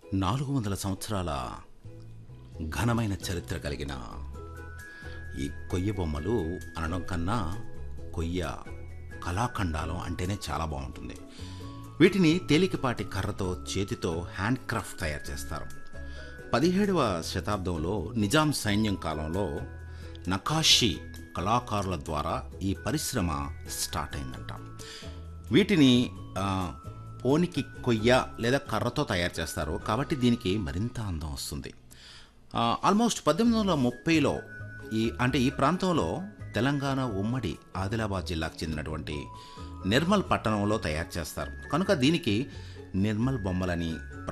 నాలుగు వందల సంవత్సరాల ఘనమైన చరిత్ర కలిగిన ఈ కొయ్య బొమ్మలు అనడం కన్నా కొయ్య కళాఖండాలం అంటేనే చాలా బాగుంటుంది వీటిని తేలికపాటి కర్రతో చేతితో హ్యాండ్ క్రాఫ్ట్ తయారు చేస్తారు పదిహేడవ శతాబ్దంలో నిజాం సైన్యం కాలంలో నకాషీ కళాకారుల ద్వారా ఈ పరిశ్రమ స్టార్ట్ అయిందంట వీటిని ఆ, పోనికి కొయ్య లేదా కర్రతో తయారు చేస్తారు కాబట్టి దీనికి మరింత అందం వస్తుంది ఆ, ఆల్మోస్ట్ పద్దెనిమిది వందల ముప్పైలో ఈ అంటే ఈ ప్రాంతంలో తెలంగాణ ఉమ్మడి ఆదిలాబాద్ జిల్లాకు చెందినటువంటి నిర్మల్ పట్టణంలో తయారు చేస్తారు కనుక దీనికి నిర్మల్ బొమ్మలని